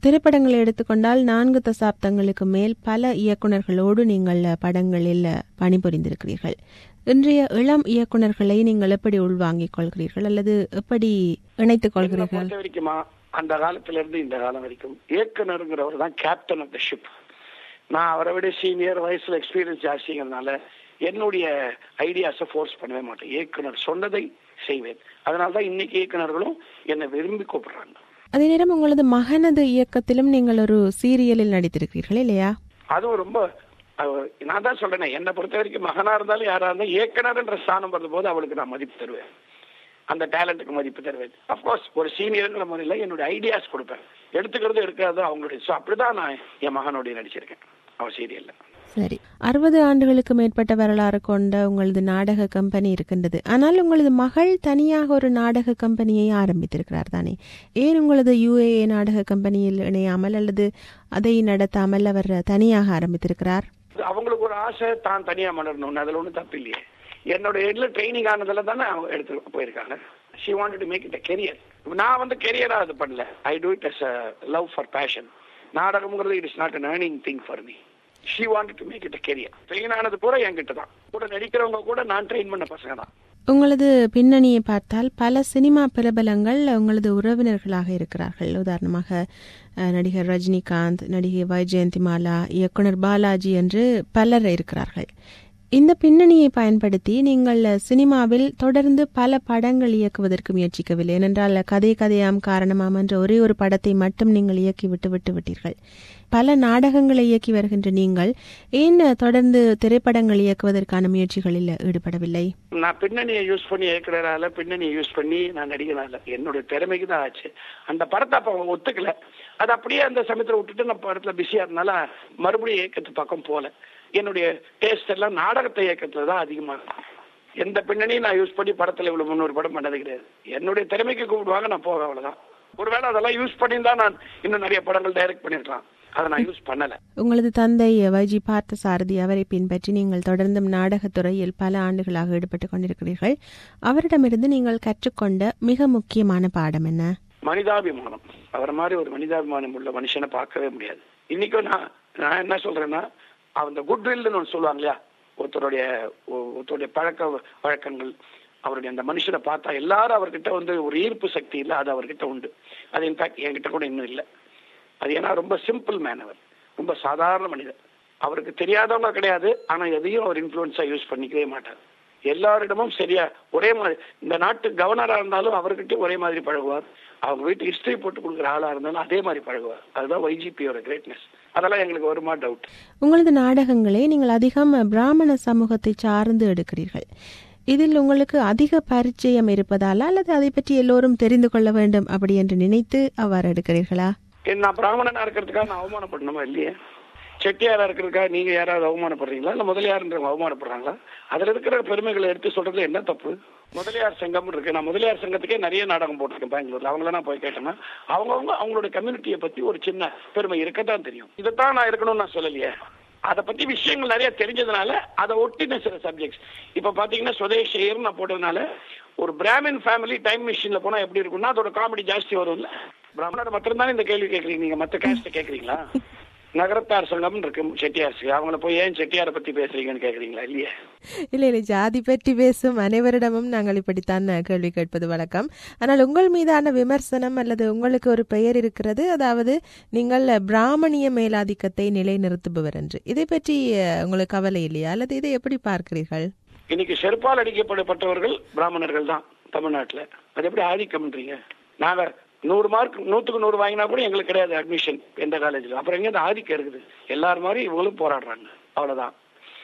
திரைப்படங்களை எடுத்துக்கொண்டால் நான்கு தசாப்தங்களுக்கு மேல் பல இயக்குனர்களோடு நீங்கள் படங்களில் பணிபுரிந்திருக்கிறீர்கள் இன்றைய இளம் இயக்குனர்களை நீங்கள் எப்படி உள்வாங்கிக் கொள்கிறீர்கள் அல்லது எப்படி இணைத்துக் என்னை கொள்கிறீர்கள் பொறுத்த வரைக்குமா அந்த காலத்துல இருந்து இந்த காலம் வரைக்கும் இயக்குனருங்கிறவர் தான் கேப்டன் ஆஃப் த ஷிப் நான் அவரை விட சீனியர் வயசுல எக்ஸ்பீரியன்ஸ் ஜாஸ்திங்கிறதுனால என்னுடைய ஐடியாஸை ஃபோர்ஸ் பண்ணவே மாட்டேன் இயக்குனர் சொன்னதை செய்வேன் அதனால தான் இன்னைக்கு இயக்குனர்களும் என்னை விரும்பி கூப்பிடுறாங்க அதே நேரம் உங்களது மகனது இயக்கத்திலும் நீங்கள் ஒரு சீரியலில் நடித்திருக்கிறீர்கள் இல்லையா அதுவும் ரொம்ப அவ- நான் தான் சொல்றேனே என்னை பொறுத்த வரைக்கும் மகனா இருந்தாலும் யாரா இருந்தாலும் இயக்குனர்ன்ற ஸ்தானம் வரும்போது அவளுக்கு நான் மதிப்பு தருவேன் அந்த டேலண்ட்டுக்கு மதிப்பு தருவேன் அப்கோர்ஸ் ஒரு சீனியருங்கிற முறையில் என்னுடைய ஐடியாஸ் கொடுப்பேன் எடுத்துக்கிறது எடுக்காது அவங்களுடைய ஸோ அப்படிதான் நான் என் மகனோடைய நடிச்சிருக்கேன் அவன் சீரியல்ல சரி அறுபது ஆண்டுகளுக்கு மேற்பட்ட வரலாறு கொண்ட உங்களது நாடக கம்பெனி இருக்கின்றது ஆனால் உங்களது மகள் தனியாக ஒரு நாடக கம்பெனியை ஆரம்பித்திருக்கிறார் தானே ஏன் உங்களது யுஏஏ நாடக கம்பெனியில் இணையாமல் அல்லது அதை நடத்தாமல் அவர் தனியாக ஆரம்பித்திருக்கிறார் அவங்களுக்கு ஒரு ஆசை தான் தனியா மலரணும்னு அதுல ஒன்றும் தப்பு இல்லையே என்னோட இதுல ட்ரைனிங் ஆனதுல தானே அவங்க எடுத்து போயிருக்காங்க she wanted to make it a career நான் வந்து கெரியரா அது பண்ணல I do it as a love for passion நாடகம்ங்கிறது it is not an earning thing for me she wanted to make it a career train ஆனது கூட என்கிட்ட தான் கூட நடிக்கிறவங்க கூட நான் ட்ரெயின் பண்ண பசங்க தான் உங்களது பின்னணியை பார்த்தால் பல சினிமா பிரபலங்கள் உங்களது உறவினர்களாக இருக்கிறார்கள் உதாரணமாக அஹ், நடிகர் ரஜினிகாந்த் நடிகை வைஜெயந்திமாலா இயக்குனர் பாலாஜி என்று பலர் இருக்கிறார்கள் இந்த பின்னணியை பயன்படுத்தி நீங்கள் சினிமாவில் தொடர்ந்து பல படங்கள் இயக்குவதற்கு முயற்சிக்கவில்லை ஏனென்றால் கதை கதையாம் காரணமாம் என்ற ஒரே ஒரு படத்தை மட்டும் நீங்கள் இயக்கி விட்டு விட்டு விட்டீர்கள் பல நாடகங்களை இயக்கி வருகின்ற நீங்கள் ஏன் தொடர்ந்து திரைப்படங்கள் இயக்குவதற்கான முயற்சிகளில் ஈடுபடவில்லை நான் பின்னணியை யூஸ் பண்ணி இயக்குனரால பின்னணியை யூஸ் பண்ணி நான் நடிகனால என்னுடைய திறமைக்கு தான் ஆச்சு அந்த படத்தை அப்ப அவங்க ஒத்துக்கல அது அப்படியே அந்த சமயத்துல விட்டுட்டு நான் படத்துல பிஸியா இருந்தனால மறுபடியும் இயக்கத்து பக்கம் போல என்னுடைய டேஸ்ட் எல்லாம் நாடகத்தை இயக்கத்துல தான் அதிகமா இருக்கும். எந்த பின்னணியும் நான் யூஸ் பண்ணி படத்துல இவ்வளவு முன்னூறு படம் பண்ணது கிடையாது என்னுடைய திறமைக்கு கூப்பிடுவாங்க நான் போக அவ்வளவுதான் ஒருவேளை அதெல்லாம் யூஸ் பண்ணியிருந்தா நான் இன்னும் நிறைய படங்கள் டைரக்ட் பண்ணிருக்கலாம் அதை நான் யூஸ் பண்ணல உங்களது தந்தை வைஜி பார்த்த சாரதி அவரை பின்பற்றி நீங்கள் தொடர்ந்தும் நாடகத் துறையில் பல ஆண்டுகளாக ஈடுபட்டுக் கொண்டிருக்கிறீர்கள் அவரிடமிருந்து நீங்கள் கற்றுக்கொண்ட மிக முக்கியமான பாடம் என்ன மனிதாபிமானம் அவரை மாதிரி ஒரு மனிதாபிமானம் உள்ள மனுஷனை பார்க்கவே முடியாது இன்னைக்கும் நான் நான் என்ன சொல்றேன்னா அந்த குட்வில்னு ஒன்று சொல்லுவாங்க இல்லையா ஒருத்தருடைய ஒ- ஒருத்தருடைய பழக்க வழக்கங்கள் அவருடைய அந்த மனுஷனை பார்த்தா எல்லாரும் அவர்கிட்ட வந்து ஒரு ஈர்ப்பு சக்தி இல்லை அது அவர்கிட்ட உண்டு அது இன்ஃபேக்ட் என்கிட்ட கூட இன்னும் இல்லை அது ஏன்னா ரொம்ப சிம்பிள் மேன் அவர் ரொம்ப சாதாரண மனிதர் அவருக்கு தெரியாதவங்க கிடையாது ஆனா எதையும் அவர் இன்ஃப்ளூயன்ஸா யூஸ் பண்ணிக்கவே மாட்டார் எல்லாரிடமும் சரியா ஒரே மாதிரி இந்த நாட்டு கவர்னரா இருந்தாலும் அவர்கிட்ட ஒரே மாதிரி பழகுவார் அவங்க வீட்டு ஹிஸ்டரி போட்டு கொடுக்குற ஆளா இருந்தாலும் அதே மாதிரி பழகுவார் அதுதான் ஒய்ஜிபியோட கிரேட்னஸ் அதெல்லாம் எங்களுக்கு வருமா டவுட் உங்களது நாடகங்களை நீங்கள் அதிகம் பிராமண சமூகத்தை சார்ந்து எடுக்கிறீர்கள் இதில் உங்களுக்கு அதிக பரிச்சயம் இருப்பதாலா அல்லது அதை பற்றி எல்லோரும் தெரிந்து கொள்ள வேண்டும் அப்படி என்று நினைத்து அவ்வாறு எடுக்கிறீர்களா நான் பிராமணனா இருக்கிறதுக்காக நான் அவமானப்படணுமா இல்லையே செட்டியாரா இருக்கிறதுக்காக நீங்க யாராவது அவமானப்படுறீங்களா இல்ல முதலியார்ன்றவங்க அவமானப்படுறாங்களா அதுல இருக்கிற பெருமைகளை எடுத்து சொல்றதுல என்ன தப்பு முதலியார் சங்கம் இருக்கு நான் முதலியார் சங்கத்துக்கே நிறைய நாடகம் போட்டிருக்கேன் பெங்களூர்ல அவங்கள நான் போய் கேட்டேன்னா அவங்கவுங்க அவங்களோட கம்யூனிட்டியை பத்தி ஒரு சின்ன பெருமை இருக்கத்தான் தெரியும் இதைத்தான் நான் இருக்கணும்னு நான் சொல்லலையே அதை பத்தி விஷயங்கள் நிறைய தெரிஞ்சதுனால அதை ஒட்டின சில சப்ஜெக்ட்ஸ் இப்ப பாத்தீங்கன்னா சுதேஷ் நான் போட்டதுனால ஒரு பிராமின் ஃபேமிலி டைம் மிஷின்ல போனா எப்படி இருக்கும்னா அதோட காமெடி ஜாஸ்தி வரும்ல பிராமணர் மட்டும்தானே இந்த கேள்வி கேட்கறீங்க நீங்க மத்த கேஸ்ட் கேக்குறீங்களா நகரத்தார் சங்கம்னு இருக்கு செட்டியார்ஸ் அவங்கள போய் ஏன் செட்டியாரை பத்தி பேசுறீங்கன்னு கேக்குறீங்களா இல்லையே இல்லை இல்லை ஜாதி பற்றி பேசும் அனைவரிடமும் நாங்கள் இப்படித்தான் கேள்வி கேட்பது வழக்கம் ஆனால் உங்கள் மீதான விமர்சனம் அல்லது உங்களுக்கு ஒரு பெயர் இருக்கிறது அதாவது நீங்கள் பிராமணிய மேலாதிக்கத்தை நிலைநிறுத்துபவர் என்று இதை பற்றி அஹ், உங்களுக்கு கவலை இல்லையா அல்லது இதை எப்படி பார்க்கிறீர்கள் இன்னைக்கு செருப்பால் அடிக்கப்படப்பட்டவர்கள் பிராமணர்கள் தான் தமிழ்நாட்டுல அது எப்படி ஆதிக்கம்ன்றீங்க நாங்க நூறு மார்க் நூத்துக்கு நூறு வாங்கினா கூட எங்களுக்கு கிடையாது அட்மிஷன் எந்த காலேஜ்ல அப்புறம் எங்க இந்த ஆதிக்கம் இருக்குது எல்லாரும் மாதிரி இவங்களும் போராடுறாங்க அவ்வளவுதான்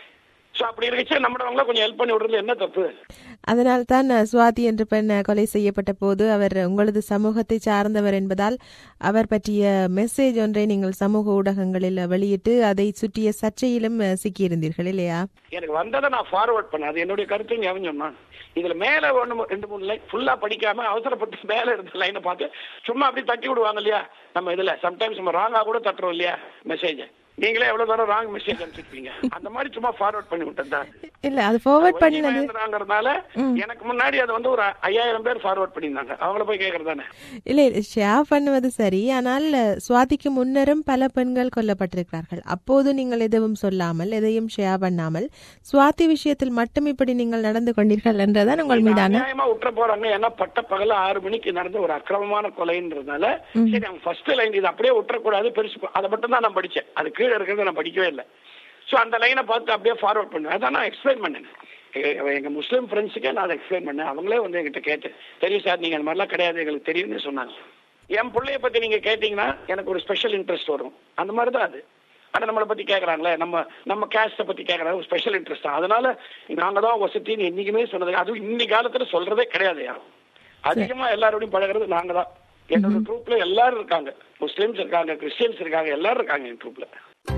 சோ அப்படி இருக்கச்சு நம்மளவங்கள கொஞ்சம் ஹெல்ப் பண்ணி விடுறது என்ன தப்பு அதனால் தான் அஹ், சுவாதி என்ற பெண் அஹ், கொலை செய்யப்பட்ட போது அவர் உங்களது சமூகத்தை சார்ந்தவர் என்பதால் அவர் பற்றிய மெசேஜ் ஒன்றை நீங்கள் சமூக ஊடகங்களில் வெளியிட்டு அதை சுற்றிய சர்ச்சையிலும் அஹ், சிக்கியிருந்தீர்கள் இல்லையா எனக்கு வந்ததை நான் ஃபார்வர்ட் பண்ணேன் அது என்னுடைய கருத்து ஞாபகம் சொன்னான் இதுல மேல ஒண்ணு ரெண்டு மூணு லைன் ஃபுல்லா படிக்காம அவசரப்பட்டு மேல இருந்த லைனை பார்த்து சும்மா அப்படி தட்டி விடுவாங்க இல்லையா நம்ம இதுல சம்டைம்ஸ் நம்ம ராங்கா கூட தட்டுறோம் இல்லையா மெசேஜ் நீங்களே எவ்வளவு தூரம் ராங் மெசேஜ் அனுப்பிச்சிருப்பீங்க அந்த மாதிரி சும்மா ஃபார்வர்ட் பண்ணி விட்டது தான் இல்ல அது ஃபார்வர்ட் பண்ணினது மகேந்திராங்கிறதுனால எனக்கு முன்னாடி அதை வந்து ஒரு ஐயாயிரம் பேர் ஃபார்வர்ட் பண்ணியிருந்தாங்க அவங்கள போய் கேட்கறது தானே இல்ல இல்ல ஷேர் பண்ணுவது சரி ஆனால் சுவாதிக்கு முன்னரும் பல பெண்கள் கொல்லப்பட்டிருக்கிறார்கள் அப்போது நீங்கள் எதுவும் சொல்லாமல் எதையும் ஷேர் பண்ணாமல் சுவாதி விஷயத்தில் மட்டும் இப்படி நீங்கள் நடந்து கொண்டீர்கள் என்றதான் உங்கள் மீதான நியாயமா விட்டுற போறாங்க ஏன்னா பட்ட பகல ஆறு மணிக்கு நடந்த ஒரு அக்கிரமமான கொலைன்றதுனால சரி அவங்க ஃபர்ஸ்ட் லைன் இது அப்படியே விட்டுறக்கூடாது பெருசு அதை மட்டும் தான் நான் படிச்சேன் அது கீழே இருக்கிறத நான் படிக்கவே இல்லை ஸோ அந்த லைனை பார்த்து அப்படியே ஃபார்வர்ட் பண்ணுவேன் அதான் நான் எக்ஸ்பிளைன் பண்ணேன் எங்க- எங்க முஸ்லீம் ஃப்ரெண்ட்ஸுக்கே நான் அதை எக்ஸ்பிளைன் பண்ணேன் அவங்களே வந்து என்கிட்ட கேட்டு தெரியும் சார் நீங்க அந்த மாதிரிலாம் கிடையாது எங்களுக்கு தெரியும்னு சொன்னாங்க என் பிள்ளைய பத்தி நீங்க கேட்டீங்கன்னா எனக்கு ஒரு ஸ்பெஷல் இன்ட்ரெஸ்ட் வரும் அந்த மாதிரி தான் அது ஆனா நம்மளை பத்தி கேக்குறாங்களே நம்ம நம்ம கேஸ்ட பத்தி கேக்குறாங்க ஒரு ஸ்பெஷல் இன்ட்ரெஸ்ட் தான் அதனால நாங்க தான் வசதின்னு என்னைக்குமே சொன்னது அதுவும் இன்னி காலத்துல சொல்றதே கிடையாது யாரும் அதிகமா எல்லாரோடையும் பழகுறது நாங்க தான் என்னோட ட்ரூப்ல எல்லாரும் இருக்காங்க முஸ்லிம்ஸ் இருக்காங்க கிறிஸ்டியன்ஸ் இருக்காங்க எல்லாரும் இருக்காங்க என் ட்ரூப்ல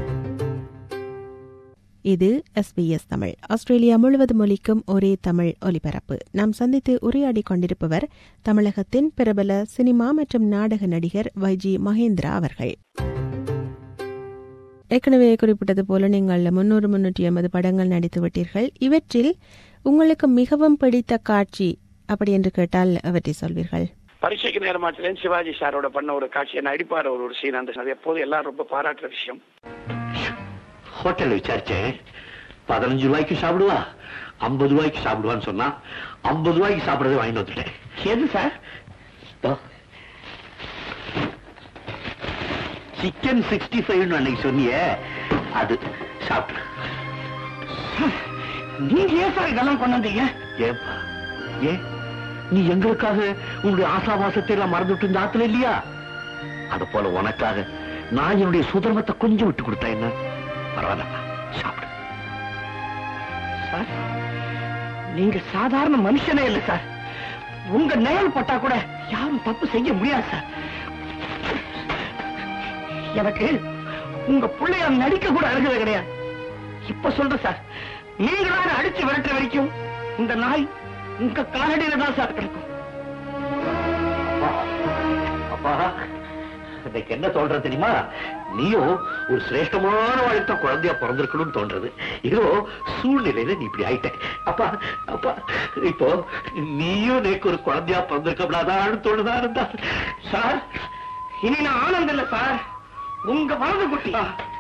இது எஸ்பிஎஸ் தமிழ் ஆஸ்திரேலியா முழுவதும் ஒலிக்கும் ஒரே தமிழ் ஒலிபரப்பு நாம் சந்தித்து உரையாடிக் கொண்டிருப்பவர் தமிழகத்தின் பிரபல சினிமா மற்றும் நாடக நடிகர் வைஜி மகேந்திரா அவர்கள் ஏற்கனவே குறிப்பிட்டது போல நீங்கள் முன்னூறு முன்னூற்றி ஐம்பது படங்கள் நடித்து விட்டீர்கள் இவற்றில் உங்களுக்கு மிகவும் பிடித்த காட்சி அப்படி என்று கேட்டால் அவற்றை சொல்வீர்கள் பரீட்சைக்கு நேரமாச்சுலேன்னு சிவாஜி சாரோட பண்ண ஒரு காட்சியை நடிப்பார் ஒரு ஒரு சீன் அந்த அது எப்போதும் எல்லாரும் ரொம்ப பாராட்டுற விஷயம் ஹோட்டல்ல விசாரிச்சேன் பதினஞ்சு ரூபாய்க்கு சாப்பிடுவா ஐம்பது ரூபாய்க்கு சாப்பிடுவான்னு சொன்னா ஐம்பது ரூபாய்க்கு சாப்பிடறதை வாங்கிட்டு வந்துட்டேன் எது சார் சிக்கன் சிக்ஸ்டி ஃபைவ் அன்னைக்கு சொன்னியே அது சாப்பிட்டு நீங்க ஏன் சார் இதெல்லாம் கொண்டாந்தீங்க ஏப்பா ஏன் நீ எங்களுக்காக உங்களுடைய ஆசாபாசத்தை எல்லாம் மறந்துட்டு இந்த ஆத்துல இல்லையா அது போல உனக்காக நான் என்னுடைய சுதர்மத்தை கொஞ்சம் விட்டு கொடுத்தா என்ன பரவாயில்லப்பா சாப்பிடு சார் நீங்க சாதாரண மனுஷனே இல்ல சார் உங்க நிழல் பட்டா கூட யாரும் தப்பு செய்ய முடியாது சார் எனக்கு உங்க பிள்ளைய நடிக்க கூட அருகதை கிடையாது இப்ப சொல்றேன் சார் நீங்களான அடிச்சு விரட்டுற வரைக்கும் இந்த நாய் உங்க காலடியில தான் சார் கிடக்கும் அப்பா இன்னைக்கு என்ன தோன்றது தெரியுமா நீயும் ஒரு சிரேஷ்டமான வாழ்க்கை குழந்தையா பிறந்திருக்கணும்னு தோன்றது இதோ சூழ்நிலையில நீ இப்படி ஆயிட்ட அப்பா அப்பா இப்போ நீயும் நேக்கு ஒரு குழந்தையா பிறந்திருக்கப்படாதான்னு தோணுதா இருந்தா சார் இனி நான் ஆனந்த் இல்ல சார் உங்க வலது குட்டி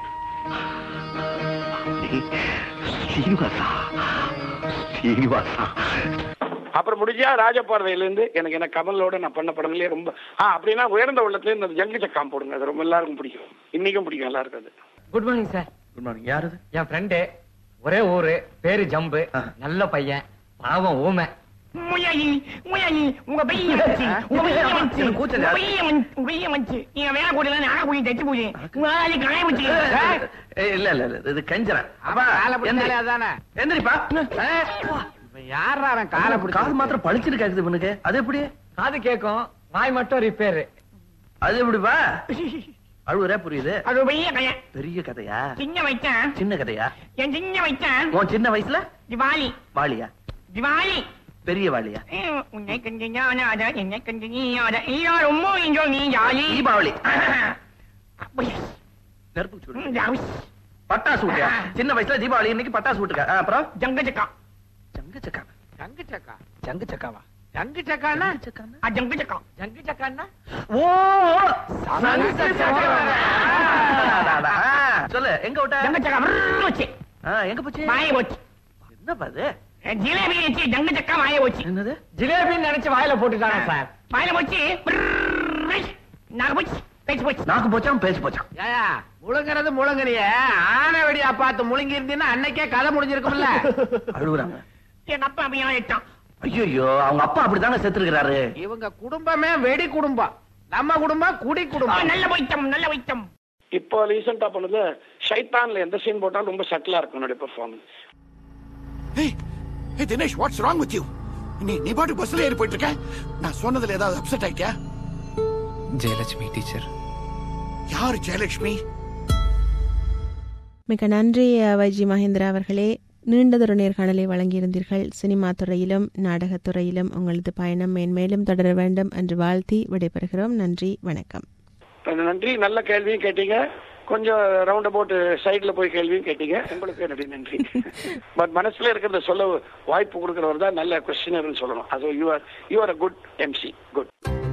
ஸ்ரீனிவாசா ஸ்ரீனிவாசா அப்புறம் முடிஞ்சா ராஜபார்வையில இருந்து எனக்கு என்ன கமலோட நான் பண்ண படங்களே ரொம்ப ஆ அப்படின்னா உயர்ந்த உள்ளத்துல இந்த ஜங்கு சக்காம் போடுங்க அது ரொம்ப எல்லாருக்கும் பிடிக்கும் இன்னைக்கும் பிடிக்கும் எல்லாருக்கும் அது good morning sir good morning யாரு என் ஃப்ரெண்டு ஒரே ஊரு பேரு ஜம்பு நல்ல பையன் பாவம் ஊமை முயலி முயலி உங்க பையன் வந்துச்சு. உங்க பையன் வந்துச்சு. எனக்கு கூச்சம் உங்க பையன் வந்து- உங்க பையன் வந்துச்சு. நீங்க வேலை கூடல நாக போய் தச்சு போய் உங்க ஆளு காய வச்சு இல்ல இல்ல இல்ல இது கஞ்சரன் அப்பா காலை பிடிச்சாலே அதானே எந்திரிப்பா யாரா அவன் காலை காது பிடிச்சி மாத்திரம் பளிச்சுட்டு கேக்குது இவனுக்கு அது எப்படி காது கேக்கும் வாய் மட்டும் ரிப்பேர் அது எப்படிப்பா அழுவுறே புரியுது அது பெரிய கையன் பெரிய கதையா சின்ன வச்சேன் சின்ன கதையா என் சின்ன வச்சேன் உன் சின்ன வயசுல திவாலி வாலியா திவாலி பெரிய வாலியா உம், உன்னை கண்டு ஞானாத என்னை கண்டு நீயாத நீயா ரொம்ப இன்றோ நீ ஜாலி தீபாவளி அப்படி. நெருப்பு சூடு உம், ஜாவி. பட்டாசு விட்டியா சின்ன வயசுல தீபாவளி இன்னைக்கு பட்டாசு விட்டுருக்க ஆ, அப்புறம் ஜங்க சக்கா சங்கு சக்கா ஜங்கு சக்கா சங்கு சக்காவா ஜங்கு சக்கானா ஆ, ஜங்க சக்கா ஜங்கு சக்கான்னா ஓ சங்கு சக்கா. ஆ, சொல்லு எங்க விட்ட ஜங்க சக்கா brrr வச்சு ஆ, எங்க போச்சு மாய போச்சு என்னப்பா இது ஜிலேபி வச்சு ஜங்க சக்கா மாய போச்சு என்னது ஜிலேபின்னு நினைச்சு வாயில போட்டுட்டாங்க சார் மாய போச்சு brrr நாக போச்சு பேச்சு போச்சு நாக்கு போச்சான் பேச்சு போச்சான் ஏயா முழுங்குறது முழுங்குறிய ஆனை வெடியா பார்த்து முழுங்கி இருந்தீங்கன்னா அன்னைக்கே கதை முடிஞ்சிருக்கும்ல அழுகுறாங்க என் அப்பா அப்படியா இட்டான் ஐயோ அவங்க அப்பா அப்படிதாங்க செத்துருக்கிறாரு இவங்க குடும்பமே வெடி குடும்பம் நம்ம குடும்பம் குடி ஆ, குடும்பம் நல்ல வைத்தம் நல்ல வைத்தம் இப்போ ரீசெண்டா பண்ணதுல ஷைத்தான்ல எந்த சீன் போட்டாலும் ரொம்ப சட்டிலா இருக்கும் என்னுடைய பெர்ஃபார்மன்ஸ் ஏய் ஏய் Dinesh what's wrong with you நீ நீ பாட்டு பஸ்ல ஏறி போயிட்டு இருக்க நான் சொன்னதுல ஏதாவது அப்செட் ஆயிட்டியா ஜெயலட்சுமி டீச்சர் யாரு ஜெயலட்சுமி மிக நன்றி அஹ், வைஜி மகேந்திரா அவர்களே நீண்டதொரு நேர்காணலை வழங்கியிருந்தீர்கள் சினிமா துறையிலும் நாடகத் துறையிலும் உங்களது பயணம் மேன்மேலும் தொடர வேண்டும் என்று வாழ்த்தி விடைபெறுகிறோம் நன்றி வணக்கம் நன்றி நல்ல கேள்வியும் கேட்டீங்க கொஞ்சம் ரவுண்ட் அபவுட் சைடுல போய் கேள்வியும் கேட்டீங்க உங்களுக்கு என்னுடைய நன்றி பட் மனசுல இருக்கிறத சொல்ல வாய்ப்பு கொடுக்கிறவர் தான் நல்ல கொஸ்டினர்னு சொல்லணும் அது you are you are a good MC good